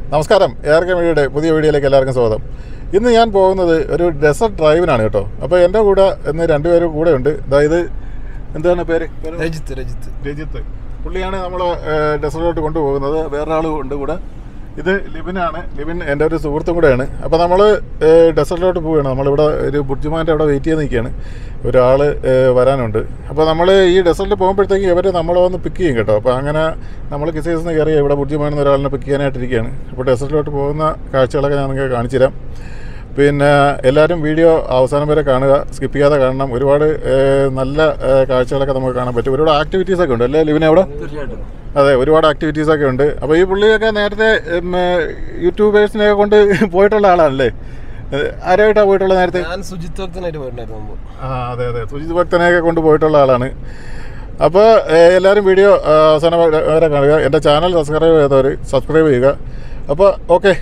നമസ്കാരം ഏർക്ക മീഡിയയുടെ പുതിയ വീഡിയോയിലേക്ക് എല്ലാവർക്കും സ്വാഗതം ഇന്ന് ഞാൻ പോകുന്നത് ഒരു ഡെസർട്ട് ഡ്രൈവിനാണ് കേട്ടോ അപ്പോൾ എൻ്റെ കൂടെ ഇന്ന് രണ്ടുപേരും കൂടെ ഉണ്ട് അതായത് എന്താണ് പേര് പേര് രജിത്ത് രജിത്ത് രജിത്ത് പുള്ളിയാണ് നമ്മൾ ഡെസർട്ടിലോട്ട് കൊണ്ടുപോകുന്നത് വേറൊരാളും ഉണ്ട് കൂടെ ഇത് ലിബിനാണ് ലിബിൻ എൻ്റെ ഒരു സുഹൃത്തും കൂടെയാണ് അപ്പോൾ നമ്മൾ ഡെസർട്ടിലോട്ട് പോവുകയാണ് നമ്മളിവിടെ ഒരു ബുർജുമാൻ്റെ അവിടെ വെയിറ്റ് ചെയ്ത് നിൽക്കുകയാണ് ഒരാൾ വരാനുണ്ട് അപ്പോൾ നമ്മൾ ഈ ഡെസർട്ടിൽ പോകുമ്പോഴത്തേക്ക് ഇവർ നമ്മളെ വന്ന് പിക്ക് ചെയ്യും കേട്ടോ അപ്പോൾ അങ്ങനെ നമ്മൾ കിസേസിൽ നിന്ന് കയറി ഇവിടെ ബുർജുമാൻ ഒരാളിനെ പിക്ക് ചെയ്യാനായിട്ടിരിക്കുകയാണ് അപ്പോൾ ഡെസർട്ടിലോട്ട് പോകുന്ന കാഴ്ചകളൊക്കെ ഞാൻ നിങ്ങൾക്ക് കാണിച്ചു തരാം പിന്നെ എല്ലാവരും വീഡിയോ അവസാനം വരെ കാണുക സ്കിപ്പ് ചെയ്യാതെ കാണണം ഒരുപാട് ഏഹ്, നല്ല ഏഹ്, കാഴ്ചകളൊക്കെ നമുക്ക് കാണാൻ പറ്റും ഒരുപാട് ആക്ടിവിറ്റീസ് ഒക്കെ ഉണ്ട് അല്ലേ ലിവിനെ അവിടെ തീർച്ചയായിട്ടും അതെ ഒരുപാട് ആക്ടിവിറ്റീസ് ഒക്കെ ഉണ്ട് അപ്പോൾ ഈ പുള്ളിയൊക്കെ നേരത്തെ ഉം, ഏഹ്, യൂട്യൂബേഴ്സിനെ കൊണ്ട് പോയിട്ടുള്ള ആളാണല്ലേ ഏഹ്, ആരായിട്ടാണ് പോയിട്ടുള്ളത് നേരത്തെ ഞാൻ സുജിത് ഭക്തനായിട്ട് പോയിട്ടുണ്ടായിരുന്നു മുമ്പ് ആ അതെ അതെ സുജിത് ഭക്തനെയൊക്കെ കൊണ്ട് പോയിട്ടുള്ള ആളാണ് അപ്പോൾ എല്ലാവരും വീഡിയോ ആ, അവസാനം വരെ വരെ കാണുക എൻ്റെ ചാനൽ സബ്സ്ക്രൈബ് ചെയ്തവർ സബ്സ്ക്രൈബ് ചെയ്യുക അപ്പോൾ ഓക്കെ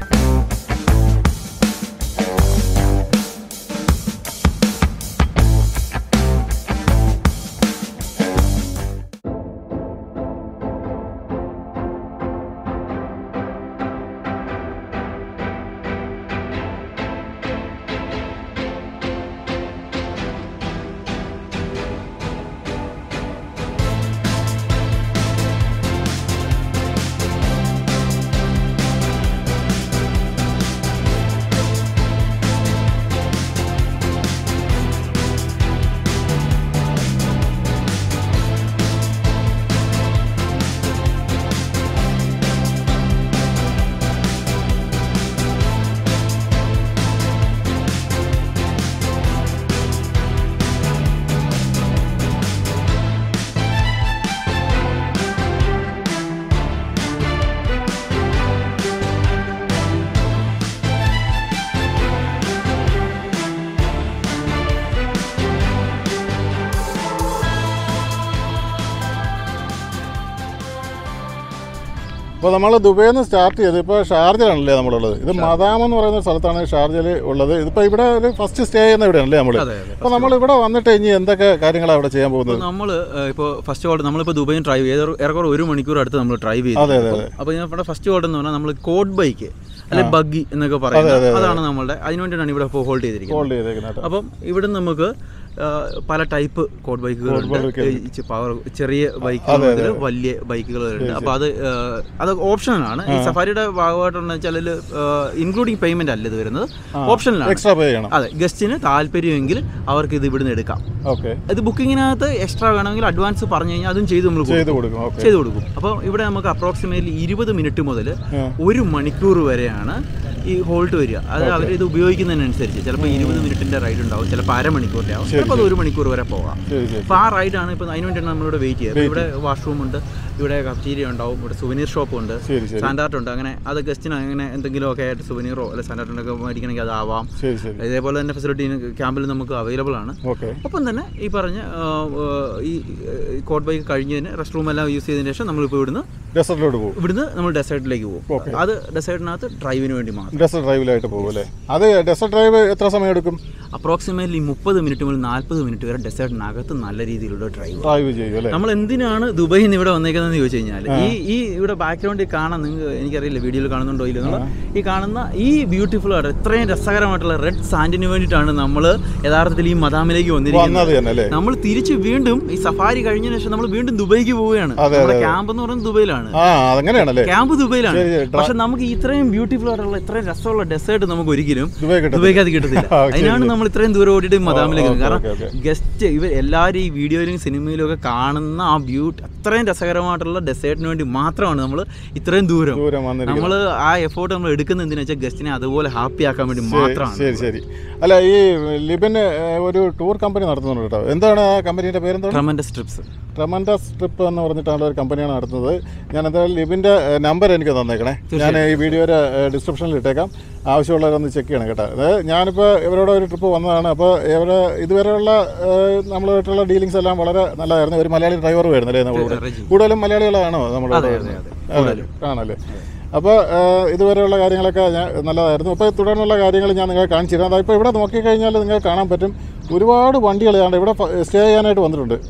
അപ്പോൾ നമ്മൾ ദുബൈയിൽ നിന്ന് സ്റ്റാർട്ട് ചെയ്ത് ഇപ്പോൾ ഷാർജയിലാണല്ലേ നമ്മളുള്ളത് ഇത് മദാം എന്ന് പറയുന്ന സ്ഥലത്താണ് ഷാർജയിൽ ഉള്ളത് ഇതിപ്പോൾ ഇവിടെ ഒരു ഫസ്റ്റ് സ്റ്റേ ചെയ്യുന്ന ഇവിടെയാണല്ലേ നമ്മൾ അതെ അതെ അപ്പോൾ നമ്മൾ ഇവിടെ വന്നിട്ട് ഇനി എന്തൊക്കെ കാര്യങ്ങളാണ് അവിടെ ചെയ്യാൻ പോകുന്നത് നമ്മൾ ഇപ്പോൾ ഫസ്റ്റ് ഓർഡർ നമ്മളിപ്പോൾ ദുബൈയിൽ ഡ്രൈവ് ചെയ്ത് ഏറെക്കുറെ ഒരു മണിക്കൂർ അടുത്ത് നമ്മൾ ഡ്രൈവ് ചെയ്തു അതെ, അതെ, അതെ. അപ്പോൾ നമ്മുടെ ഫസ്റ്റ് ഓർഡർ എന്ന് പറഞ്ഞാൽ നമ്മൾ കോഡ് ബൈക്ക് അല്ലെ ബഗ്ഗി എന്നൊക്കെ പറയുന്നത് അതാണ് നമ്മളുടെ അതിനുവേണ്ടിയാണ് ഇവിടെ ഇപ്പോൾ ഹോൾഡ് ചെയ്തിരിക്കുന്നത് ഹോൾഡ് ചെയ്തേക്കുന്നത് അപ്പം ഇവിടെ നമുക്ക് ആ, പല ടൈപ്പ് കോഡ് ബൈക്കുകളുണ്ട് പവർ ചെറിയ ബൈക്കുകൾ മുതൽ വലിയ ബൈക്കുകളുണ്ട് അപ്പോൾ അത് ആ, അത് ഓപ്ഷനാണ് ഈ സഫാരിയുടെ ഭാഗമായിട്ടുള്ള വെച്ചാൽ ഇൻക്ലൂഡിങ് പേയ്മെന്റ് അല്ല ഇത് വരുന്നത് ഓപ്ഷനിലാണ് എക്സ്ട്രാ പേ ചെയ്യണം അതെ ഗസ്റ്റിന് താല്പര്യമെങ്കിൽ അവർക്ക് ഇത് ഇവിടുന്ന് എടുക്കാം ഓക്കെ ഇത് ബുക്കിങ്ങിനകത്ത് എക്സ്ട്രാ വേണമെങ്കിൽ അഡ്വാൻസ് പറഞ്ഞു കഴിഞ്ഞാൽ അതും ചെയ്ത് നമ്മൾ ചെയ്ത് കൊടുക്കും ഓക്കെ ചെയ്ത് കൊടുക്കും അപ്പോൾ ഇവിടെ നമുക്ക് അപ്രോക്സിമേറ്റ്ലി ഇരുപത് മിനിറ്റ് മുതൽ ഒരു മണിക്കൂർ വരെയാണ് ഈ ഹോൾട്ട് വരിക അത് അവർ ഇത് ഉപയോഗിക്കുന്നതിനനുസരിച്ച് ചിലപ്പോൾ ഇരുപത് മിനിറ്റിന്റെ റൈഡ് ഉണ്ടാവും ചിലപ്പോൾ അരമണിക്കൂറിൻ്റെ ആവും ചിലപ്പോൾ അത് ഒരു മണിക്കൂർ വരെ പോകാം ശരി ശരി അപ്പോൾ ആ റൈഡാണ് ഇപ്പോൾ അതിന് വേണ്ടിയാണ് നമ്മളിവിടെ വെയിറ്റ് ചെയ്യുക ഇവിടെ വാഷ്റൂം ഉണ്ട് ഇവിടെ കഫ്റ്റീരിയ ഉണ്ടാവും ഇവിടെ സുവനീർ ഷോപ്പ് ഉണ്ട് ശരി ശരി സാൻഡാർട്ട് ഉണ്ട് അങ്ങനെ അത് ഗസ്റ്റിന് അങ്ങനെ എന്തെങ്കിലുമൊക്കെ ആയിട്ട് സുവനീറോ അല്ലെങ്കിൽ സാൻഡാർട്ടൊക്കെ മേടിക്കണമെങ്കിൽ അതാവാം ശരി ശരി ഇതേപോലെ തന്നെ ഫെസിലിറ്റി ക്യാമ്പിൽ നമുക്ക് അവൈലബിൾ ആണ് ഓക്കെ ഒപ്പം തന്നെ ഈ പറഞ്ഞ ആ, ആ, ഈ കോട്ട് ബൈക്ക് കഴിഞ്ഞതിന് റെസ്റ്റ് റൂം എല്ലാം യൂസ് ചെയ്തതിന് ശേഷം നമ്മളിപ്പോൾ ഇവിടുന്ന് ഡെസർട്ടിലോട്ട് പോകും ഇവിടുന്ന് നമ്മൾ ഡെസേർട്ടിലേക്ക് പോകും അത് ഡെസേർട്ടിനകത്ത് ഡ്രൈവിന് വേണ്ടി മാത്രം ഡെസർട്ട് ഡ്രൈവിലായിട്ട് പോകും അല്ലേ അത് ഡെസർട്ട് ഡ്രൈവ് എത്ര സമയം എടുക്കും അപ്രോക്സിമേറ്റ്ലി മുപ്പത് മിനിറ്റ് മുതൽ നാൽപ്പത് മിനിറ്റ് വരെ ഡെസേർട്ടിനകത്ത് നല്ല രീതിയിലുള്ള ഡ്രൈവ് ഡ്രൈവ് ചെയ്യും അല്ലേ നമ്മൾ എന്തിനാണ് ദുബൈയിൽ നിന്ന് ഇവിടെ വന്നേക്കുന്നതെന്ന് ചോദിച്ചു കഴിഞ്ഞാൽ ഈ ഈ ഇവിടെ ബാക്ക്ഗ്രൗണ്ടിൽ കാണാൻ നിങ്ങൾ എനിക്കറിയില്ല വീഡിയോയിൽ കാണുന്നുണ്ടോ ഇല്ല എന്നുള്ള ഈ കാണുന്ന ഈ ബ്യൂട്ടിഫുൾ ആയിട്ട് ഇത്രയും രസകരമായിട്ടുള്ള റെഡ് സാൻഡിന് വേണ്ടിയിട്ടാണ് നമ്മൾ യഥാർത്ഥത്തിൽ ഈ മദാമിലേക്ക് വന്നിരിക്കുന്നത് വന്നത് തന്നെ അല്ലേ നമ്മൾ തിരിച്ച് വീണ്ടും ഈ സഫാരി കഴിഞ്ഞതിന് ശേഷം നമ്മൾ വീണ്ടും ദുബൈക്ക് പോവുകയാണ് നമ്മുടെ ക്യാമ്പ് എന്ന് പറയുന്നത് ദുബൈയിലാണ് ആ അതങ്ങനെയാണല്ലേ ക്യാമ്പ് ദുബൈയിലാണ് ശരി, ശരി. പക്ഷെ നമുക്ക് ഇത്രയും ബ്യൂട്ടിഫുൾ ആയിട്ടുള്ള ഇത്രയും രസമുള്ള ഡെസേർട്ട് നമുക്ക് ഒരിക്കലും ദുബായ് കിട്ടും ദുബൈക്ക് അത് കിട്ടത്തില്ല ആ, ശരി, അതിനാണ് നമ്മൾ ഇത്രയും ദൂരം ഓടിയിട്ട് മദാമിലേക്ക് ഓക്കെ, കാരണം ഓക്കെ, ഗസ്റ്റ് ഇവർ എല്ലാവരും ഈ വീഡിയോയിലും സിനിമയിലും ഒക്കെ കാണുന്ന ആ ബ്യൂട്ടി അത്രയും രസകരമായിട്ടുള്ള ഡെസേർട്ടിന് വേണ്ടി മാത്രമാണ് നമ്മൾ ഇത്രയും ദൂരം ദൂരം വന്നിരിക്കുന്നത് നമ്മൾ ആ എഫോർട്ട് നമ്മൾ എടുക്കുന്ന എന്തിനാ വെച്ചാൽ ഗസ്റ്റിനെ അതുപോലെ ഹാപ്പി ആക്കാൻ വേണ്ടി മാത്രമാണ് ശരി ശരി അല്ല ഈ ലിബിൻ ഏഹ്, ഒരു ടൂർ കമ്പനി നടത്തുന്നുണ്ട് കേട്ടോ എന്താണ് ആ കമ്പനിയുടെ പേരെന്താണ് ട്രമൻഡസ് ട്രിപ്സ് ട്രമൻഡസ് ട്രിപ്പ് എന്ന് പറഞ്ഞിട്ടാണ് ഒരു കമ്പനിയാണ് നടത്തുന്നത് ഞാൻ എന്തായാലും ലിബിൻ്റെ നമ്പർ എനിക്ക് തന്നേക്കണേ ഞാൻ ഈ വീഡിയോയുടെ ഡിസ്ക്രിപ്ഷനിൽ ഇട്ടേക്കാം ആവശ്യമുള്ളവരൊന്ന് ചെക്ക് ചെയ്യണം കേട്ടോ അതായത് ഞാനിപ്പോൾ ഇവരോട് ഒരു ട്രിപ്പ് വന്നതാണ് അപ്പോൾ ഇവർ ഇതുവരെയുള്ള ഏഹ്, നമ്മളുമായിട്ടുള്ള ഡീലിങ്സ് എല്ലാം വളരെ നല്ലതായിരുന്നു ഒരു മലയാളി ഡ്രൈവർ വരുന്നല്ലേ നമ്മുടെ റെജി. കൂടുതലും മലയാളികളാണോ നമ്മുടെ അതെ, കൂടെ അതെ, വരുന്നത്? അതെ, ആണല്ലേ അപ്പോൾ ഇതുവരെയുള്ള കാര്യങ്ങളൊക്കെ ഞാൻ നല്ലതായിരുന്നു അപ്പോൾ തുടർന്നുള്ള കാര്യങ്ങൾ ഞാൻ നിങ്ങൾക്ക് കാണിച്ചു തരാം അതായത് ഇപ്പോൾ ഇവിടെ നോക്കിക്കഴിഞ്ഞാൽ നിങ്ങൾക്ക് കാണാൻ പറ്റും ഒരുപാട് വണ്ടികൾ ഞാൻ ഇവിടെ സ്റ്റേ ചെയ്യാനായിട്ട് വന്നിട്ടുണ്ട്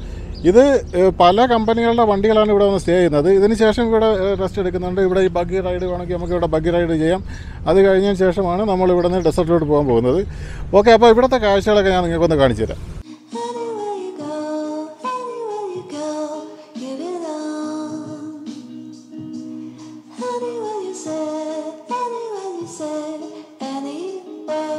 ഇത് ഏഹ്, പല കമ്പനികളുടെ വണ്ടികളാണ് ഇവിടെ വന്ന് സ്റ്റേ ചെയ്യുന്നത് ഇതിന് ശേഷം ഇവിടെ റെസ്റ്റ് എടുക്കുന്നുണ്ട് ഇവിടെ ഈ ബഗ്ഗി റൈഡ് വേണമെങ്കിൽ നമുക്ക് ഇവിടെ ബഗ്ഗി റൈഡ് ചെയ്യാം അത് കഴിഞ്ഞതിന് ശേഷമാണ് നമ്മൾ ഇവിടെ നിന്ന് ഡെസർട്ടിലോട്ട് പോകാൻ പോകുന്നത് ഓക്കെ അപ്പോൾ ഇവിടുത്തെ കാഴ്ചകളൊക്കെ ഞാൻ നിങ്ങൾക്കൊന്ന് കാണിച്ചു തരാം Anywhere you go, anywhere you go, give it all. Anywhere you say, anywhere you say, anywhere.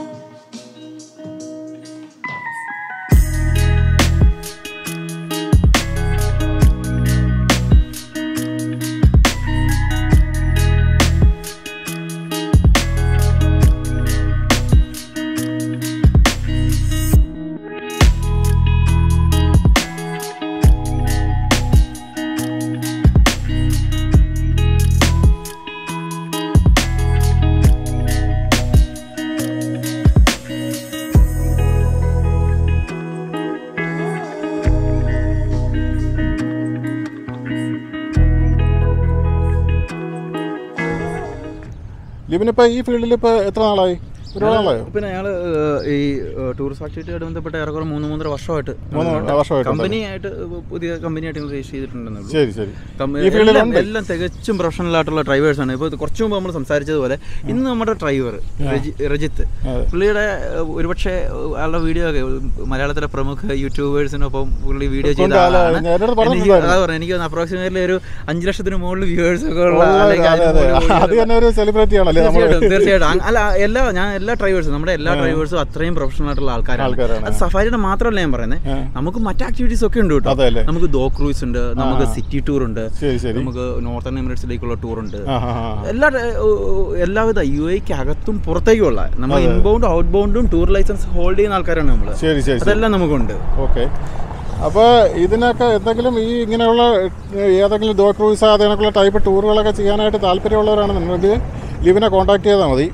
ലിബിനിപ്പോൾ ഈ ഫീൽഡിൽ ഇപ്പോൾ എത്ര നാളായി ഒരുപാട് നാളായോ പിന്നെ ഞങ്ങൾ ഈ ടൂറിസ്റ്റ് ആക്ടിവിറ്റിയായിട്ട് ബന്ധപ്പെട്ട് ഏറെക്കുറെ മൂന്ന് മൂന്നര വർഷമായിട്ട് മൂന്ന് വർഷമായിട്ട് കമ്പനിയായിട്ട് പുതിയ കമ്പനിയായിട്ട് ഞങ്ങൾ രജിസ്റ്റർ ചെയ്തിട്ടുണ്ടെന്നേ ഉള്ളൂ ശരി ശരി കം- ഈ ഫീൽഡിൽ എല്ലാം ഉണ്ട് എല്ലാം തികച്ചും പ്രൊഫഷണൽ ആയിട്ടുള്ള ഡ്രൈവേഴ്സ് ആണ് ഇപ്പോൾ കുറച്ച് മുമ്പ് നമ്മൾ സംസാരിച്ചതുപോലെ ഇന്ന് നമ്മുടെ ഡ്രൈവർ രജിത്ത് അതെ. പുള്ളിയുടെ ഏഹ്, ഒരുപക്ഷെ ഏഹ്, ആളുടെ വീഡിയോ ഒക്കെ ഉം, മലയാളത്തിലെ പ്രമുഖ യൂട്യൂബേഴ്സിനൊപ്പം പുള്ളി വീഡിയോ ചെയ്ത കൊണ്ട് ആള് ആളാണ് ഞാൻ എന്നോട് എനിക്ക് പറഞ്ഞിട്ടുണ്ടായിരുന്നു. അതാ പറഞ്ഞത് എനിക്ക് അപ്രോക്സിമേറ്റ്ലി ഒരു അഞ്ച് ലക്ഷത്തിന് മുകളിൽ വ്യൂവേഴ്സ് ഒക്കെ ഉള്ള അതെ അല്ലെങ്കിൽ അതെ അതിന് അതെ മുകളിൽ അത് തന്നെ ഒരു സെലിബ്രിറ്റി ആണല്ലേ നമ്മൾ തീർച്ചയായിട്ടും തീർച്ചയായിട്ടും അങ് അല്ല എല്ലാ ഞാൻ എല്ലാ ഡ്രൈവേഴ്സും നമ്മുടെ എല്ലാ ഡ്രൈവേഴ്സും അത്രയും പ്രൊഫഷണൽ ആയിട്ടുള്ള ആൾക്കാരാണ് ആൾക്കാരാണ്. അത് സഫാരിയുടെ മാത്രമല്ല ഞാൻ പറയുന്നത് ആ. നമുക്ക് മറ്റ് ആക്ടിവിറ്റീസ് ഒക്കെ ഉണ്ട് കേട്ടോ അതെ അല്ലേ നമുക്ക് ദോ ക്രൂസ് ഉണ്ട് നമുക്ക് സിറ്റി ടൂർ ഉണ്ട് ശരി ശരി നമുക്ക് നോർത്തേൺ എമിറേറ്റ്സിലേക്കുള്ള ടൂർ ഉണ്ട് ആ ആ ആ എല്ലാ ഡ- ഓ, ഓ, എല്ലാവിധ യു എക്ക് അകത്തും പുറത്തേക്കുള്ള നമ്മൾ ഇൻബൗണ്ട് ഔട്ട് ബൗണ്ടും ടൂർ ലൈസൻസ് ഹോൾഡ് ചെയ്യുന്ന ആൾക്കാരാണ് നമ്മൾ ശരി ശരി ശരി അതെല്ലാം നമുക്കുണ്ട് ഓക്കെ അപ്പോൾ ഇതിനൊക്കെ എന്തെങ്കിലും ഈ ഇങ്ങനെയുള്ള ഏഹ്, ഏതെങ്കിലും ദോ ക്രൂസ് അതിനൊക്കെയുള്ള ടൈപ്പ് ടൂറുകളൊക്കെ ചെയ്യാനായിട്ട് താല്പര്യമുള്ളവരാണെന്നുണ്ടെങ്കിൽ ലിവിനെ കോൺടാക്ട് ചെയ്താൽ മതി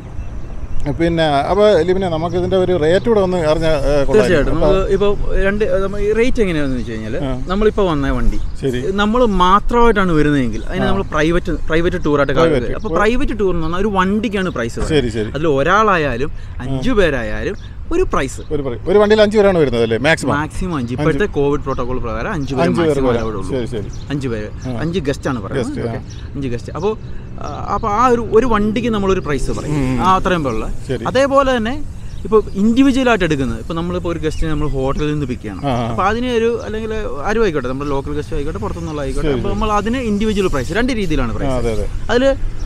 പിന്നെ അപ്പോൾ ലിവിനെ നമുക്ക് ഇതിൻ്റെ ഒരു റേറ്റ് കൂടെ ഒന്ന് അറിഞ്ഞ തീർച്ചയായിട്ടും നമുക്ക് ഇപ്പോൾ രണ്ട് റേറ്റ് എങ്ങനെയാണെന്ന് വെച്ച് കഴിഞ്ഞാൽ നമ്മളിപ്പോൾ വന്ന വണ്ടി ശരി നമ്മൾ മാത്രമായിട്ടാണ് വരുന്നതെങ്കിൽ അതിന് നമ്മൾ പ്രൈവറ്റ് പ്രൈവറ്റ് ടൂറായിട്ട് കാണുന്നത് അപ്പോൾ പ്രൈവറ്റ് ടൂർ എന്ന് പറഞ്ഞാൽ ഒരു വണ്ടിക്കാണ് പ്രൈസ് ശരി ശരി അതിൽ ഒരാളായാലും അഞ്ചു പേരായാലും ഒരു പ്രൈസ് ഒരു പറയും ഒരു വണ്ടിയിൽ അഞ്ച് പേരാണ് വരുന്നത് അല്ലേ മാക്സിമം മാക്സിമം അഞ്ച് ഇപ്പോഴത്തെ കോവിഡ് പ്രോട്ടോകോൾ പ്രകാരം അഞ്ചു പേര് അഞ്ച് പേർ maximum വരാം allowed ഉള്ളൂ ശരി ശരി അഞ്ച് പേര് അഞ്ച് ഗസ്റ്റ് ആണ് പറയുന്നത് Guest, ഓക്കെ അഞ്ച് ഗസ്റ്റ് അപ്പോൾ അപ്പോൾ ആ ഒരു ഒരു വണ്ടിക്ക് നമ്മളൊരു പ്രൈസ് പറയും ആ അത്രയും പേരുള്ള ശരി. അതേപോലെ തന്നെ ഇപ്പോൾ ഇൻഡിവിജ്വൽ ആയിട്ട് എടുക്കുന്നത് ഇപ്പോൾ നമ്മളിപ്പോൾ ഒരു ഗസ്റ്റിനെ നമ്മൾ ഹോട്ടലിൽ നിന്ന് പിക്ക് ചെയ്യണം ആ, ആ. അപ്പോൾ അതിന് ഒരു അല്ലെങ്കിൽ ആരും ആയിക്കോട്ടെ നമ്മുടെ ലോക്കൽ ഗസ്റ്റ് ആയിക്കോട്ടെ പുറത്തുനിന്നുള്ള ആയിക്കോട്ടെ അപ്പോൾ നമ്മൾ അതിന് ഇൻഡിവിജ്വൽ പ്രൈസ് രണ്ട് രീതിയിലാണ് ആ പ്രൈസ് അതെ അതെ അതിൽ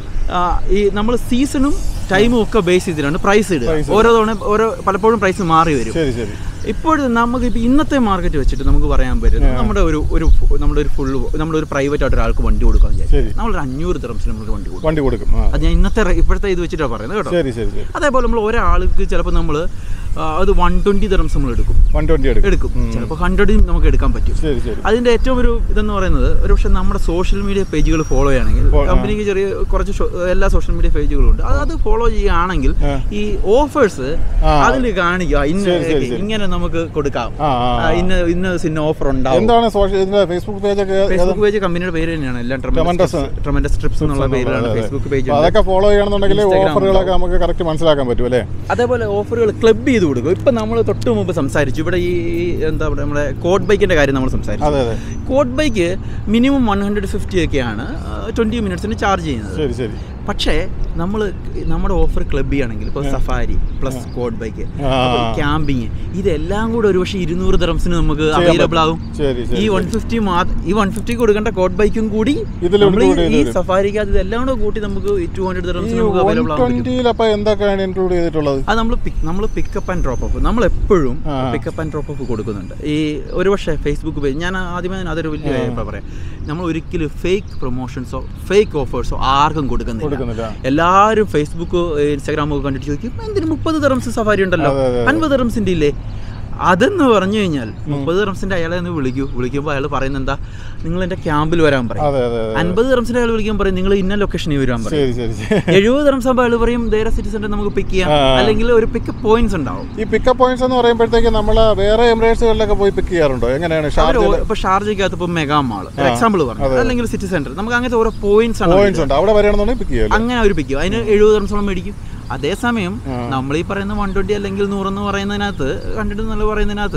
ഈ നമ്മൾ സീസണും ടൈമും ഒക്കെ ബേസ് ചെയ്തിട്ടാണ് പ്രൈസ് ഇടുക Price ഓരോ തവണ ഓരോ പലപ്പോഴും പ്രൈസ് മാറി വരും ശരി ശരി ഇപ്പോഴും നമുക്ക് ഇപ്പം ഇന്നത്തെ മാർക്കറ്റ് വെച്ചിട്ട് നമുക്ക് പറയാൻ പറ്റുന്നത് നമ്മുടെ ഒരു ഒരു ഫു- നമ്മുടെ ഒരു ഫുൾ നമ്മുടെ ഒരു പ്രൈവറ്റ് ആയിട്ട് ഒരാൾക്ക് വണ്ടി കൊടുക്കാൻ ശരി. വിചാരിച്ചു നമ്മളൊരു അഞ്ഞൂറ് ദിറംസിന് നമുക്ക് വണ്ടി കൊടുക്കും വണ്ടി കൊടുക്കും ആ അത് ഞാൻ ഇന്നത്തെ റേ- ഇപ്പോഴത്തെ ഇത് വെച്ചിട്ടാണ് പറയുന്നത് കേട്ടോ ശരി ശരി ശരി അതേപോലെ നമ്മൾ ഒരാൾക്ക് ചിലപ്പോൾ നമ്മൾ അത് വൺ ട്വൻറ്റി ദിറംസ് നമ്മൾ എടുക്കും വൺ ട്വൻറ്റി എടുക്കും എടുക്കും ചിലപ്പോൾ ഹൺഡ്രഡും നമുക്ക് എടുക്കാൻ പറ്റും ശരി ശരി അതിന്റെ ഏറ്റവും ഒരു ഇതെന്ന് പറയുന്നത് ഒരു പക്ഷേ നമ്മുടെ സോഷ്യൽ മീഡിയ പേജുകൾ ഫോളോ ചെയ്യുകയാണെങ്കിൽ ഫോ- ആ. കമ്പനിക്ക് ചെറിയ കുറച്ച് ഷോ- എല്ലാ സോഷ്യൽ മീഡിയ പേജുകളും ഉണ്ട് അത് അത് ഫോളോ ചെയ്യുകയാണെങ്കിൽ ആ. ഈ ഓഫേഴ്സ് ആ. അതിൽ കാണിക്കുക ഇന്ന ശരി, ശരി, ശരി. ഇങ്ങനെ നമുക്ക് കൊടുക്കാം ആ ആ ആ, ഇന്ന ഇന്ന ഇന്ന ഓഫർ ഉണ്ടാവും എന്താണ് സോഷ്യൽ ഇതിന്റെ ഫേസ്ബുക്ക് പേജൊക്കെ ഫേസ്ബുക്ക് പേജ് കമ്പനിയുടെ പേര് തന്നെയാണ് എല്ലാം Tremendous. ട്രമൻഡസ് ട്രിപ്സ് എന്നുള്ള പേരിലാണ് ഫേസ്ബുക്ക് പേജ് അപ്പോൾ അതൊക്കെ ഫോളോ ചെയ്യണമെന്നുണ്ടെങ്കിൽ Instagram ഓഫറുകളൊക്കെ നമുക്ക് കറക്റ്റ് മനസ്സിലാക്കാൻ പറ്റും അല്ലേ അതേപോലെ ഓഫറുകൾ ക്ലബ് ചെയ്ത് കൊടുക്കും ഇപ്പം നമ്മൾ തൊട്ട് മുമ്പ് സംസാരിച്ചു ഇവിടെ ഈ ഈ എന്താ പറയുക നമ്മുടെ കോഡ് ബൈക്കിന്റെ കാര്യം നമ്മൾ സംസാരിച്ചു അതെ അതെ quad bike minimum one hundred fifty ഒക്കെയാണ് ട്വൻറ്റി മിനിറ്റ്സിന് ചാർജ് ചെയ്യുന്നത് ശരി ശരി പക്ഷേ നമ്മൾ നമ്മുടെ ഓഫർ ക്ലബ് ചെയ്യുകയാണെങ്കിൽ ഇപ്പോൾ സഫാരി പ്ലസ് കോഡ് ബൈക്ക് ആ. ക്യാമ്പിങ് ഇതെല്ലാം കൂടെ ഒരു പക്ഷേ ഇരുന്നൂറ് ദിറംസിന് നമുക്ക് ചെയ്യാൻ അവൈലബിൾ ആകും ശരി ഈ ശരി വൺ ഫിഫ്റ്റി ഈ വൺ ഫിഫ്റ്റിക്ക് കൊടുക്കേണ്ട കോഡ് ബൈക്കും കൂടി ഇതിൽ നമ്മൾ ഈ- include ഈ ചെയ്ത് വരും. സഫാരിക്ക് അത് ഇതെല്ലാം കൂടെ കൂട്ടി നമുക്ക് ടു ഹൺഡ്രഡ് ഈ ദിറംസിന് നമുക്ക് വൺ അവൈലബിൾ ആകും ട്വന്റിയിൽ അപ്പൊ എന്തൊക്കെയാണ് ഇൻക്ലൂഡ് ചെയ്തിട്ടുള്ളത് അത് നമ്മൾ നമ്മൾ പിക്കപ്പ് ആൻഡ് ഡ്രോപ്പ് ഓഫ് നമ്മൾ എപ്പോഴും ആ. പിക്കപ്പ് ആൻഡ് ഡ്രോപ്പ് ഓഫ് കൊടുക്കുന്നുണ്ട് ഈ ഒരു പക്ഷേ ഫേസ്ബുക്ക് പേജ് ഞാൻ ആദ്യമേ തന്നെ അതൊരു വലിയ കാര്യം ഇപ്പം പറയാം നമ്മൾ ഒരിക്കലും ഫേക്ക് പ്രൊമോഷൻസോ ഫേക്ക് ഓഫേഴ്സോ ആർക്കും കൊടുക്കുന്നില്ല കൊടുക്കുന്നില്ല എല്ലാവരും ഫേസ്ബുക്ക് ഇൻസ്റ്റാഗ്രാം ഒക്കെ കണ്ടിട്ട് ചോദിക്കും എന്തിന് മുപ്പത് തെറംസ് സഫാരി ഉണ്ടല്ലോ അതെ, അതെ, അതെ. അൻപത് തെറംസിൻ്റെ ഇല്ലേ അതെന്ന് പറഞ്ഞു കഴിഞ്ഞാൽ മുപ്പത് തെറംസിൻ്റെ അയാളെ ഒന്ന് വിളിക്കൂ വിളിക്കുമ്പോൾ അയാൾ പറയുന്നത് എന്താ നിങ്ങൾ എൻ്റെ ക്യാമ്പിൽ വരാൻ പറയും അതെ അതെ അതെ അൻപത് തെറംസിൻ്റെ അയാൾ വിളിക്കാൻ പറയും നിങ്ങൾ ഇന്ന ലൊക്കേഷനിൽ വരാൻ പറയും ശരി ശരി ശരി എഴുപത് റംസ് ആകുമ്പോൾ അയാൾ പറയും ദേര സിറ്റി സെന്റർ നമുക്ക് പിക്ക് ചെയ്യാം ആ. അല്ലെങ്കിൽ ഒരു പിക്കപ്പ് പോയിന്റ്സ് ഉണ്ടാവും ഈ പിക്കപ്പ് പോയിന്റ്സ് എന്ന് പറയുമ്പോഴത്തേക്ക് നമ്മൾ വേറെ എമിറേറ്റ്സുകളിലൊക്കെ പോയി പിക്ക് ചെയ്യാറുണ്ടോ എങ്ങനെയാണ് അവർ ഷാർജ ഇപ്പൊ ഷാർജയ്ക്കകത്ത് ഇപ്പൊ മെഗാ മാൾ എക്സാമ്പിൾ പറഞ്ഞു അല്ലെങ്കിൽ സിറ്റി സെന്റർ നമുക്ക് അങ്ങനത്തെ ഓരോ പോയിന്റ്സ് ആണ് പോയിന്റ്സ് ഉണ്ട് അവിടെ വരികയാണെന്നുണ്ടെങ്കിൽ പിക്ക് ചെയ്യാമല്ലോ അങ്ങനെ അവർ പിക്കും അതിന് എഴുപത് റംസോളം മേടിക്കും അതേസമയം നമ്മൾ ഈ പറയുന്ന വൺ ട്വന്റി അല്ലെങ്കിൽ നൂറെന്ന് പറയുന്നതിനകത്ത് ഹൺഡ്രഡ് എന്നുള്ള പറയുന്നതിനകത്ത്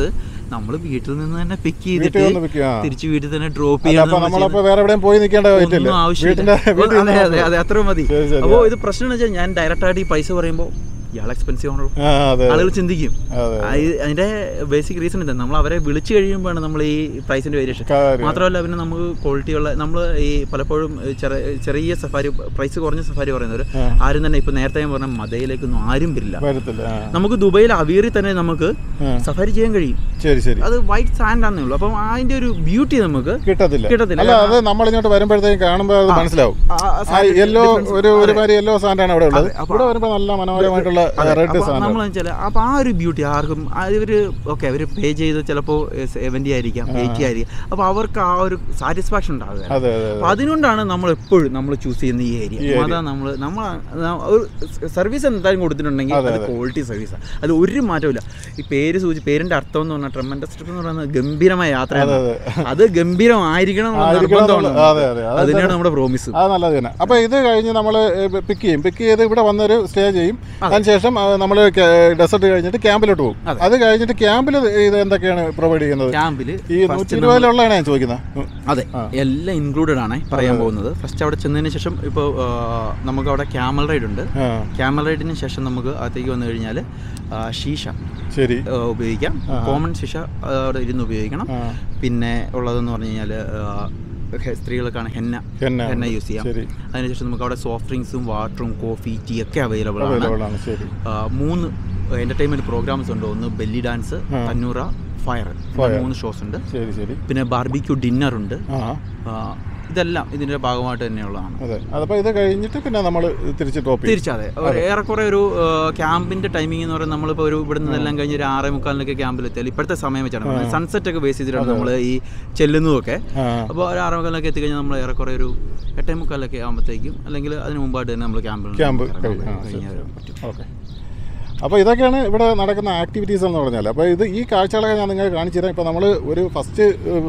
നമ്മൾ വീട്ടിൽ നിന്ന് തന്നെ പിക്ക് വീട്ടിൽ ചെയ്തിട്ട് വന്ന് pick ചെയ്യാം. ആ. തിരിച്ച് വീട്ടിൽ തന്നെ ഡ്രോപ്പ് അല്ല, അപ്പൊ നമ്മളപ്പോ വേറെ എവിടെയും പോയി നിൽക്കേണ്ട പറ്റില്ല ഒന്നും ആവശ്യമില്ല വീട്ടിന്റെ വീട്ടിൽ അതെ അതെ അതെ അത്ര മതി ശരി, ശരി. അപ്പോൾ ഇത് പ്രശ്നം എന്ന് വെച്ചാൽ ഞാൻ ഡയറക്റ്റ് ആയിട്ട് ഈ പൈസ പറയുമ്പോൾ ഇയാൾ എക്സ്പെൻസീവ് ആണല്ലോ ആ അതെ ആളുകൾ ചിന്തിക്കും അതെ ആ, ഇത് അതിന്റെ ബേസിക് റീസൺ ഇതാണ് നമ്മൾ അവരെ വിളിച്ചു കഴിയുമ്പോഴാണ് നമ്മൾ ഈ പ്രൈസിന്റെ വേരിയേഷൻ കാര്യം. മാത്രമല്ല പിന്നെ നമുക്ക് ക്വാളിറ്റിയുള്ള നമ്മൾ ഈ പലപ്പോഴും ചെറിയ ചെറിയ സഫാരി പ്രൈസ് കുറഞ്ഞ സഫാരി പറയുന്നവർ ആ. ആരും തന്നെ ഇപ്പൊ നേരത്തെ ഞാൻ പറഞ്ഞ മദയിലേക്കൊന്നും ആരും വരില്ല വരത്തില്ല ആ. നമുക്ക് ദുബൈയിൽ അവീറിൽ തന്നെ നമുക്ക് ആ. സഫാരി ചെയ്യാൻ കഴിയും ശരി ശരി അത് വൈറ്റ് സാൻഡ് ആണെന്നേ ഉള്ളൂ അപ്പം അതിന്റെ ഒരു ബ്യൂട്ടി നമുക്ക് കിട്ടത്തില്ല കിട്ടത്തില്ല. അല്ല അത് നമ്മൾ ഇങ്ങോട്ട് വരുമ്പോഴത്തേക്കും കാണുമ്പോൾ അത് മനസ്സിലാവും ആ, ആ ആ sand യെല്ലോ difference- ഒരു ഒരുമാതിരി യെല്ലോ സാൻഡാണ് അവിടെ ഉള്ളത് അതെ, അപ്പൊ- ഇവിടെ വരുമ്പോൾ നല്ല മനോഹരമായിട്ടുള്ള റെഡ് സാൻഡ് നമ്മൾ വെച്ചാൽ അപ്പൊ ആ ഒരു ബ്യൂട്ടി ആർക്കും ഇവര് ഓക്കെ അവര് പേ ചെയ്ത് ചിലപ്പോൾ സെവൻറ്റി ആയിരിക്കാം എയ്റ്റി ആയിരിക്കാം അപ്പൊ അവർക്ക് ആ ഒരു സാറ്റിസ്ഫാക്ഷൻ ഉണ്ടാവുക അതെ അതെ അപ്പൊ അതുകൊണ്ടാണ് നമ്മൾ എപ്പോഴും നമ്മൾ ചൂസ് ചെയ്യുന്ന ഈ ഏരിയ അതാ നമ്മൾ നമ്മൾ ഒരു സർവീസ് എന്തായാലും കൊടുത്തിട്ടുണ്ടെങ്കിൽ അത് ക്വാളിറ്റി സർവീസാണ് അത് ഒരു മാറ്റമില്ല ഈ പേര് സൂചി പേരിന്റെ അർത്ഥം എന്ന് പറഞ്ഞാൽ ട്രമൻഡസ് ട്രിപ്പ് എന്ന് പറയുന്നത് ഗംഭീരമായ യാത്രയാണ് അത് ഗംഭീരമായിരിക്കണം എന്നുള്ള ആയിരിക്കണം നിർബന്ധമാണ് എന്നുള്ള- അതെ, അതെ. അത് അതിനാണ് നമ്മുടെ പ്രോമിസ് അത് നല്ലത് തന്നെ അപ്പോൾ ഇത് കഴിഞ്ഞ് നമ്മൾ പിക്ക് ചെയ്യും പിക്ക് ചെയ്ത് ഇവിടെ വന്നൊരു സ്റ്റേ ചെയ്യും അതിനുശേഷം നമ്മൾ ഡെസർട്ട് കഴിഞ്ഞിട്ട് ക്യാമ്പിലോട്ട് പോകും അത് കഴിഞ്ഞിട്ട് ക്യാമ്പിൽ ഇത് എന്തൊക്കെയാണ് പ്രൊവൈഡ് ചെയ്യുന്നത് ക്യാമ്പിൽ ഈ നൂറ്റി ഇരുപതിലുള്ളതാണ് ഞാൻ ചോദിക്കുന്നത് ഉം. അതെ എല്ലാം ഇൻക്ലൂഡഡ് ആണ് പറയാൻ പോകുന്നത് ഫസ്റ്റ് അവിടെ ചെന്നതിന് ശേഷം ഇപ്പോൾ നമുക്ക് അവിടെ ക്യാമൽ റൈഡ് ഉണ്ട് ആ ക്യാമൽ റൈഡിന് ശേഷം നമുക്ക് അകത്തേക്ക് വന്നു കഴിഞ്ഞാൽ ഷീഷ ശരി ആ, ഉപയോഗിക്കാം കോമൺ ശിഷ ആ, അവിടെ ഇരുന്ന് ഉപയോഗിക്കണം ആ പിന്നെ ഉള്ളതെന്ന് പറഞ്ഞു കഴിഞ്ഞാൽ സ്ത്രീകൾക്കാണ് ഹെന്ന ഹെന്ന ഹെന്ന യൂസ് ചെയ്യാം ശരി അതിനുശേഷം നമുക്ക് അവിടെ സോഫ്റ്റ് ഡ്രിങ്ക്സും വാട്ടറും കോഫി ടീ ഒക്കെ അവൈലബിൾ ആണ് അവൈലബിൾ ആണ് ശരി ആ, മൂന്ന് എൻ്റർടൈൻമെൻറ്റ് പ്രോഗ്രാംസ് ഉണ്ട് ഒന്ന് ബെല്ലി ഡാൻസ് ആ. Tanoura fire Fire. മൂന്ന് ഷോസ് ഉണ്ട് ശരി ശരി പിന്നെ ബാർബിക്യൂ ഡിന്നർ ഉണ്ട് ആ ആ, ഇതെല്ലാം ഇതിന്റെ ഭാഗമായിട്ട് തന്നെയുള്ളതാണ് അതെ അതപ്പോൾ ഇത് കഴിഞ്ഞിട്ട് പിന്നെ നമ്മൾ തിരിച്ച് ടോപ്പ് ചെയ്യും തിരിച്ചതെ ഒരു ഏറെക്കുറെ ഒരു ആ, ക്യാമ്പിന്റെ ടൈമിംഗ് എന്ന് പറയുന്നത് നമ്മളിപ്പോൾ ഒരു ഇവിടെ നിന്നെല്ലാം കഴിഞ്ഞ് ഒരു ആറേ മുക്കാലിനൊക്കെ ക്യാമ്പിൽ എത്തിയാൽ ഇപ്പോഴത്തെ സമയം വെച്ചാണ് സൺസെറ്റ് ഒക്കെ ബേസ് ചെയ്തിട്ടാണ് നമ്മൾ ഈ ചെല്ലുന്നതൊക്കെ ആ അപ്പോൾ ഒരു ആറേ മുക്കാലിലൊക്കെ എത്തിക്കഴിഞ്ഞാൽ നമ്മൾ ഏറെക്കുറെ ഒരു എട്ടേ മുക്കാലൊക്കെ ആകുമ്പോഴത്തേക്കും അല്ലെങ്കിൽ അതിന് മുമ്പായിട്ട് തന്നെ നമ്മൾ ക്യാമ്പിൽ ക്യാമ്പ് കഴിയും ആ ശരി കഴിഞ്ഞാൽ ശരി ഓക്കെ അപ്പോൾ ഇതൊക്കെയാണ് ഇവിടെ നടക്കുന്ന ആക്ടിവിറ്റീസ് എന്ന് പറഞ്ഞാൽ അപ്പോൾ ഇത് ഈ കാഴ്ചകളൊക്കെ ഞാൻ നിങ്ങൾക്ക് കാണിച്ചു തരാം ഇപ്പോൾ നമ്മൾ ഒരു ഫസ്റ്റ്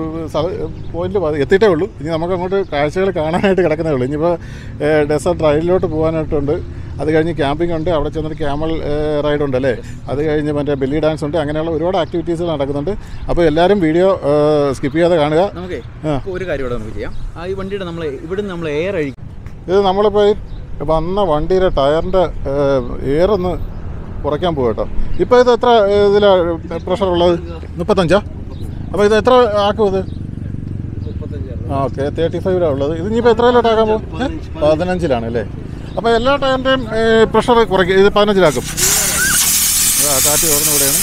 പോയിന്റ് എത്തിയിട്ടേ ഉള്ളൂ ഇനി നമുക്ക് അങ്ങോട്ട് കാഴ്ചകൾ കാണാനായിട്ട് കിടക്കുന്നേ ഉള്ളൂ ഇനിയിപ്പോൾ ഡെസേർട്ട് റൈഡിലോട്ട് പോകാനായിട്ടുണ്ട് അത് കഴിഞ്ഞ് ക്യാമ്പിംഗ് ഉണ്ട് അവിടെ ചെന്നിട്ട് ക്യാമൽ റൈഡ് ഉണ്ട് അല്ലേ അത് കഴിഞ്ഞ് മറ്റേ ബെല്ലി ഡാൻസ് ഉണ്ട് അങ്ങനെയുള്ള ഒരുപാട് ആക്ടിവിറ്റീസ് നടക്കുന്നുണ്ട് അപ്പോൾ എല്ലാവരും വീഡിയോ സ്കിപ്പ് ചെയ്യാതെ കാണുക നമുക്കേ ആ. ഇപ്പൊ ഒരു കാര്യം ഇവിടെ നമുക്ക് ചെയ്യാം ആ ഈ വണ്ടിയുടെ നമ്മൾ ഇവിടെ നമ്മൾ എയർ അഴിക്കും ഇത് നമ്മളിപ്പോൾ ഈ വന്ന വണ്ടിയുടെ ടയറിൻ്റെ എയറൊന്ന് കുറയ്ക്കാൻ പോകും കേട്ടോ ഇപ്പോൾ ഇത് എത്ര ഇതിലാണ് പ്രഷർ ഉള്ളത് മുപ്പത്തഞ്ചാ അപ്പോൾ ഇത് എത്ര ആക്കും ഇത് ആ ഓക്കെ തേർട്ടി ഫൈവിലാണ് ഉള്ളത് ഇത് ഇനിയിപ്പോൾ എത്രയിലോട്ട് ആക്കാൻ പോകും ഏ? പതിനഞ്ചിലാണ് അല്ലേ അപ്പോൾ എല്ലാ ടയറിൻ്റെയും പ്രഷർ കുറയ്ക്കും ഇത് പതിനഞ്ചിലാക്കും ആ കാറ്റ് തുറന്ന് ഇവിടെയാണ്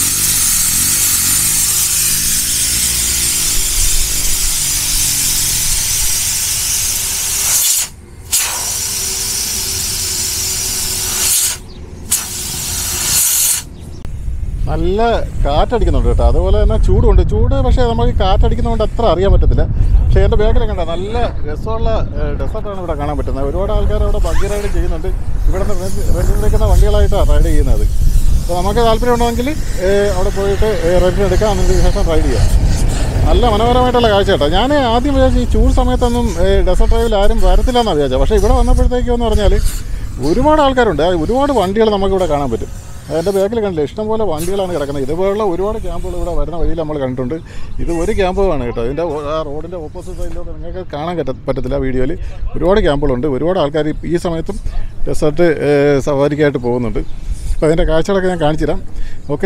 നല്ല കാറ്റടിക്കുന്നുണ്ട് കേട്ടോ അതുപോലെ തന്നെ ചൂടുണ്ട് ചൂട് പക്ഷേ നമുക്ക് കാറ്റടിക്കുന്നതുകൊണ്ട് അത്ര അറിയാൻ പറ്റത്തില്ല പക്ഷേ എൻ്റെ ബാക്കിൽ കണ്ട നല്ല രസമുള്ള ഡെസേർട്ടാണ് ഇവിടെ കാണാൻ പറ്റുന്നത് ഒരുപാട് ആൾക്കാർ അവിടെ ബഗ്ഗി റൈഡ് ചെയ്യുന്നുണ്ട് ഇവിടെ നിന്ന് റെൻറ്റിന് എടുക്കുന്ന വണ്ടികളായിട്ടാണ് റൈഡ് ചെയ്യുന്നത് അപ്പോൾ നമുക്ക് താല്പര്യമുണ്ടെങ്കിൽ അവിടെ പോയിട്ട് റെൻറ്റിന് എടുക്കാം അതിന് ശേഷം റൈഡ് ചെയ്യാം നല്ല മനോഹരമായിട്ടുള്ള കാഴ്ച കേട്ടോ ഞാൻ ആദ്യം വിചാരിച്ചു ഈ ചൂട് സമയത്തൊന്നും ഡെസേർട്ട് ഡ്രൈവിൽ ആരും വരത്തില്ല എന്നാണ് വിചാരിച്ചത് പക്ഷേ ഇവിടെ വന്നപ്പോഴത്തേക്കും എന്ന് പറഞ്ഞാൽ ഒരുപാട് ആൾക്കാരുണ്ട് ആ ഒരുപാട് വണ്ടികൾ നമുക്കിവിടെ കാണാൻ പറ്റും അതിൻ്റെ ബാക്കിൽ കണ്ടില്ല ഇഷ്ടംപോലെ വണ്ടികളാണ് കിടക്കുന്നത് ഇതുപോലുള്ള ഒരുപാട് ക്യാമ്പുകൾ ഇവിടെ വരുന്ന വഴിയിൽ നമ്മൾ കണ്ടിട്ടുണ്ട് ഇത് ഒരു ക്യാമ്പുമാണ് കേട്ടോ ഇതിൻ്റെ ഒ- ആ റോഡിൻ്റെ ഓപ്പോസിറ്റ് സൈഡിലൊക്കെ നിങ്ങൾക്ക് കാണാൻ പറ്റ പറ്റത്തില്ല വീഡിയോയിൽ ഒരുപാട് ക്യാമ്പുകളുണ്ട് ഒരുപാട് ആൾക്കാർ ഈ- ഈ സമയത്തും ഡെസേർട്ട് സവാരിക്കായിട്ട് പോകുന്നുണ്ട് അപ്പോൾ അതിൻ്റെ കാഴ്ചകളൊക്കെ ഞാൻ കാണിച്ചു തരാം ഓക്കെ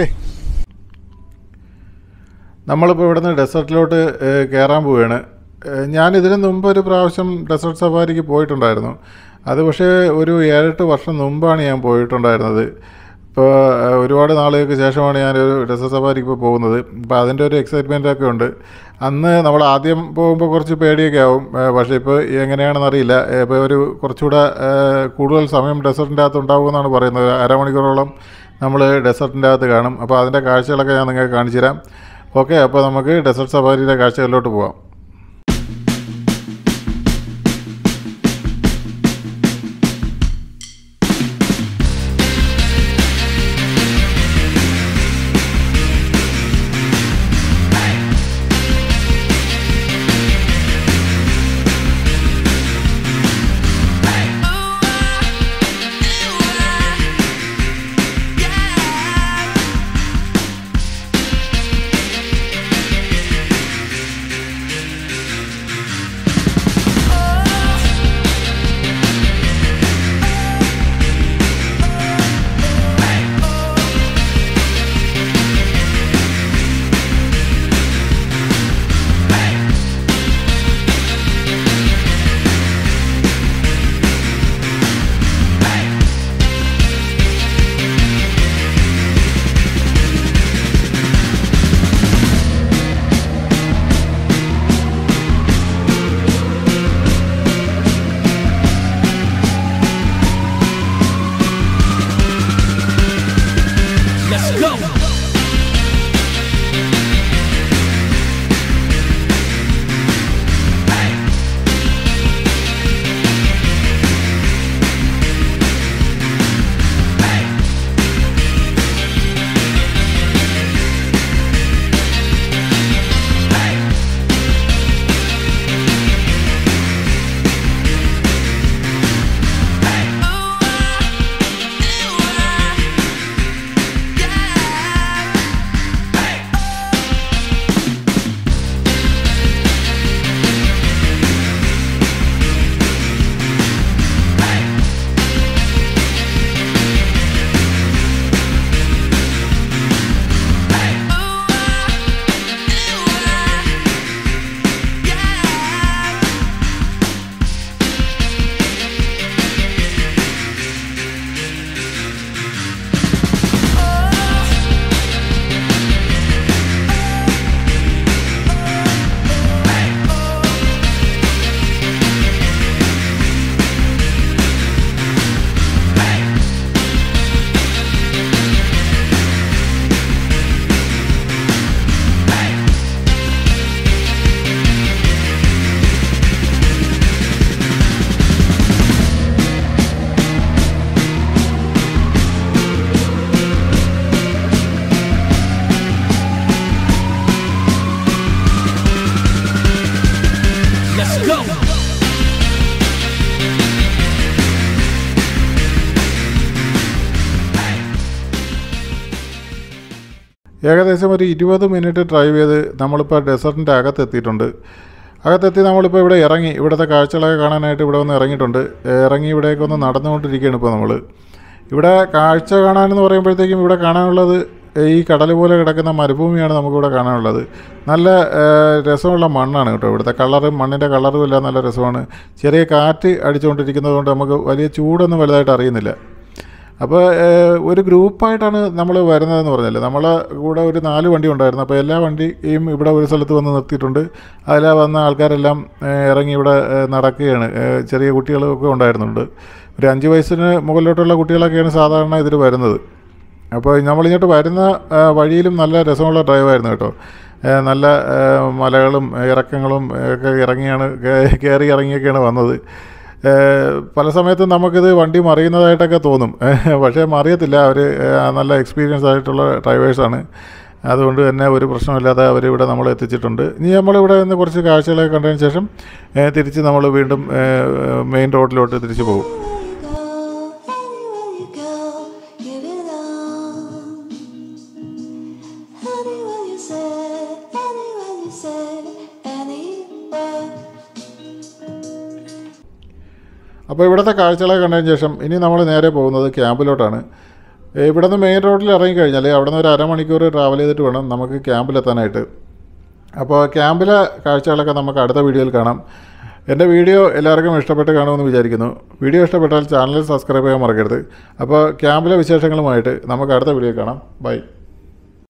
നമ്മളിപ്പോൾ ഇവിടുന്ന് ഡെസേർട്ടിലോട്ട് കയറാൻ പോവുകയാണ് ഏഹ് ഞാൻ ഇതിന് മുമ്പ് ഒരു പ്രാവശ്യം ഡെസേർട്ട് സഫാരിക്ക് പോയിട്ടുണ്ടായിരുന്നു അത് പക്ഷേ ഒരു ഏഴെട്ട് വർഷം മുമ്പാണ് ഞാൻ പോയിട്ടുണ്ടായിരുന്നത് ഇപ്പോൾ ഏഹ് ഒരുപാട് നാളുകൾക്ക് ശേഷമാണ് ഞാനൊരു ഡെസേർട്ട് സഫാരിക്ക് ഇപ്പോൾ പോകുന്നത് അപ്പോൾ അതിൻ്റെ ഒരു എക്സൈറ്റ്മെൻ്റ് ഒക്കെ ഉണ്ട് അന്ന് നമ്മൾ ആദ്യം പോകുമ്പോൾ കുറച്ച് പേടിയൊക്കെ ആവും ഏഹ് പക്ഷേ ഇപ്പോൾ എങ്ങനെയാണെന്ന് അറിയില്ല ഏഹ് ഇപ്പോൾ ഒരു കുറച്ചുകൂടെ ഏഹ് കൂടുതൽ സമയം ഡെസേർട്ടിൻ്റെ അകത്ത് ഉണ്ടാകുമെന്നാണ് പറയുന്നത് അരമണിക്കൂറോളം നമ്മൾ ഡെസേർട്ടിൻ്റെ അകത്ത് കാണും അപ്പോൾ അതിൻ്റെ കാഴ്ചകളൊക്കെ ഞാൻ നിങ്ങൾക്ക് കാണിച്ചു തരാം ഓക്കെ അപ്പോൾ നമുക്ക് ഡെസേർട്ട് സഫാരിയുടെ കാഴ്ചകളിലോട്ട് പോവാം Yeah. ഏകദേശം ഒരു ഇരുപത് മിനിറ്റ് ഡ്രൈവ് ചെയ്ത് നമ്മളിപ്പോൾ ഡെസർട്ടിൻ്റെ അകത്തെത്തിയിട്ടുണ്ട് അകത്തെത്തി നമ്മളിപ്പോൾ ഇവിടെ ഇറങ്ങി ഇവിടുത്തെ കാഴ്ചകളൊക്കെ കാണാനായിട്ട് ഇവിടെ വന്ന് ഇറങ്ങിയിട്ടുണ്ട് ഏഹ് ഇറങ്ങി ഇവിടേക്ക് ഒന്ന് നടന്നുകൊണ്ടിരിക്കുകയാണ് ഇപ്പോൾ നമ്മൾ ഇവിടെ കാഴ്ച കാണാനെന്ന് പറയുമ്പോഴത്തേക്കും ഇവിടെ കാണാനുള്ളത് ഈ കടൽ പോലെ കിടക്കുന്ന മരുഭൂമിയാണ് നമുക്കിവിടെ കാണാനുള്ളത് നല്ല ഏഹ്, രസമുള്ള മണ്ണാണ് കേട്ടോ ഇവിടുത്തെ കളറും മണ്ണിൻ്റെ കളറും എല്ലാം നല്ല രസമാണ് ചെറിയ കാറ്റ് അടിച്ചുകൊണ്ടിരിക്കുന്നത് കൊണ്ട് നമുക്ക് വലിയ ചൂടൊന്നും വലുതായിട്ട് അറിയുന്നില്ല അപ്പോൾ ഏഹ്, ഒരു ഗ്രൂപ്പായിട്ടാണ് നമ്മൾ വരുന്നതെന്ന് പറഞ്ഞല്ലോ നമ്മളെ കൂടെ ഒരു നാല് വണ്ടി ഉണ്ടായിരുന്നു അപ്പോൾ എല്ലാ വണ്ടിയും ഇവിടെ ഒരു സ്ഥലത്ത് വന്ന് നിർത്തിയിട്ടുണ്ട് അതിൽ വന്ന ആൾക്കാരെല്ലാം ഏഹ്, ഇറങ്ങി ഇവിടെ ഏഹ്, നടക്കുകയാണ് ഏഹ്, ചെറിയ കുട്ടികളൊക്കെ ഉണ്ടായിരുന്നുണ്ട് ഒരു അഞ്ച് വയസ്സിന് മുകളിലോട്ടുള്ള കുട്ടികളൊക്കെയാണ് സാധാരണ ഇതിൽ വരുന്നത് അപ്പോൾ നമ്മളിങ്ങോട്ട് വരുന്ന ആ, വഴിയിലും നല്ല രസമുള്ള ഡ്രൈവായിരുന്നു കേട്ടോ ഏ, നല്ല ഏ, മലകളും ഇറക്കങ്ങളും ഒക്കെ ഇറങ്ങിയാണ് കേ- കയറി ഇറങ്ങിയൊക്കെയാണ് വന്നത് ഏ, പല സമയത്തും നമുക്കിത് വണ്ടി മറിയുന്നതായിട്ടൊക്കെ തോന്നും ഏ, പക്ഷേ മറിയത്തില്ല അവർ നല്ല എക്സ്പീരിയൻസ് ആയിട്ടുള്ള ഡ്രൈവേഴ്സാണ് അതുകൊണ്ട് തന്നെ ഒരു പ്രശ്നമില്ലാതെ അവരിവിടെ നമ്മളെ എത്തിച്ചിട്ടുണ്ട് ഇനി നമ്മളിവിടെ നിന്ന് കുറച്ച് കാഴ്ചകളൊക്കെ കണ്ടതിന് ശേഷം ഏ, തിരിച്ച് നമ്മൾ വീണ്ടും മെയിൻ റോഡിലോട്ട് തിരിച്ചു പോകും Anywhere you go, give it all. Anywhere you say, anywhere you say, anywhere. അപ്പോൾ ഇവിടുത്തെ കാഴ്ചകളൊക്കെ കണ്ടതിന് ശേഷം ഇനി നമ്മൾ നേരെ പോകുന്നത് ക്യാമ്പിലോട്ടാണ് ഏ, ഇവിടുന്ന് മെയിൻ റോഡിൽ ഇറങ്ങിക്കഴിഞ്ഞാൽ അവിടെ നിന്ന് ഒരു അരമണിക്കൂർ ട്രാവൽ ചെയ്തിട്ട് വേണം നമുക്ക് ക്യാമ്പിലെത്താനായിട്ട് അപ്പോൾ ക്യാമ്പിലെ കാഴ്ചകളൊക്കെ നമുക്ക് അടുത്ത വീഡിയോയിൽ കാണാം എൻ്റെ വീഡിയോ എല്ലാവർക്കും ഇഷ്ടപ്പെട്ട് കാണുമെന്ന് വിചാരിക്കുന്നു വീഡിയോ ഇഷ്ടപ്പെട്ടാൽ ചാനൽ സബ്സ്ക്രൈബ് ചെയ്യാൻ മറക്കരുത് അപ്പോൾ ക്യാമ്പിലെ വിശേഷങ്ങളുമായിട്ട് നമുക്ക് അടുത്ത വീഡിയോ കാണാം ബൈ